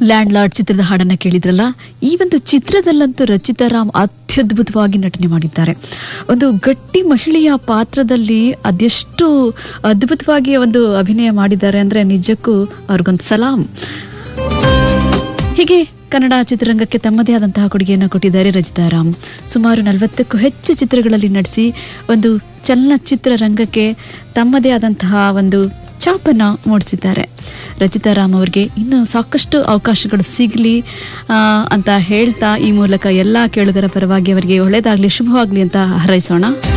land lord ಚಿತ್ರದ ಹಾಡನ್ನ ಕೇಳಿದ್ರಲ್ಲ ಈ ಒಂದು ಚಿತ್ರದಲ್ಲಂತೂ ರಚಿತಾ ರಾಮ್ ಅತ್ಯದ್ಭುತವಾಗಿ ನಟನೆ ಮಾಡಿದ್ದಾರೆ ಒಂದು ಗಟ್ಟಿ ಮಹಿಳೆಯ ಪಾತ್ರದಲ್ಲಿ ಅದೆಷ್ಟು ಅದ್ಭುತವಾಗಿ ಒಂದು ಅಭಿನಯ ಮಾಡಿದ್ದಾರೆ ಅಂದ್ರೆ ನಿಜಕ್ಕೂ ಅವ್ರಿಗೊಂದು ಸಲಾಂ ಹೀಗೆ ಕನ್ನಡ ಚಿತ್ರರಂಗಕ್ಕೆ ತಮ್ಮದೇ ಆದಂತಹ ಕೊಡುಗೆಯನ್ನು ಕೊಟ್ಟಿದ್ದಾರೆ ರಚಿತಾ ರಾಮ್ ಸುಮಾರು ನಲವತ್ತಕ್ಕೂ ಹೆಚ್ಚು ಚಿತ್ರಗಳಲ್ಲಿ ನಟಿಸಿ ಒಂದು ಚಲನಚಿತ್ರ ರಂಗಕ್ಕೆ ತಮ್ಮದೇ ಆದಂತಹ ಒಂದು ಛಾಪನ್ನ ಮೂಡಿಸಿದ್ದಾರೆ ರಚಿತಾ ರಾಮ್ ಅವರಿಗೆ ಇನ್ನೂ ಸಾಕಷ್ಟು ಅವಕಾಶಗಳು ಸಿಗಲಿ ಅಂತ ಹೇಳ್ತಾ ಈ ಮೂಲಕ ಎಲ್ಲ ಕೇಳುಗರ ಪರವಾಗಿ ಅವರಿಗೆ ಒಳ್ಳೆಯದಾಗಲಿ ಶುಭವಾಗಲಿ ಅಂತ ಹಾರೈಸೋಣ